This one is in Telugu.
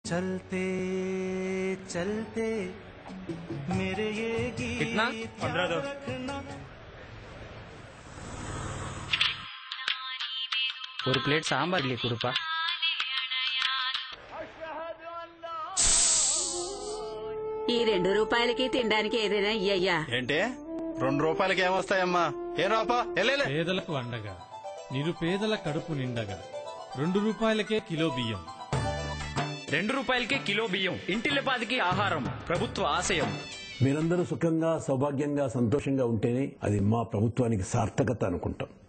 चलते चलते मेरे ये कितना? गीत पंद्रह दो। याद रखना ஒரு பிளேட் சாம்பார் இட்லி கொடுப்பா ఈ రెండు రూపాయలకి తినడానికి ఏదైనా ఇయ్యయ్యా ఏంటి రెండు రూపాయలకి ఏమొస్తాయమ్మా ఏం రాపా వెళ్ళలే పేదలకు అండగా నిరుపేదల కడుపు నిండగా రెండు రూపాయలకే కిలో బియ్యం రెండు రూపాయలకే కిలో బియ్యం ఇంటిల్లిపాదికి ఆహారం ప్రభుత్వ ఆశయం మీరందరూ సుఖంగా సౌభాగ్యంగా సంతోషంగా ఉంటేనే అది మా ప్రభుత్వానికి సార్థకత అనుకుంటాం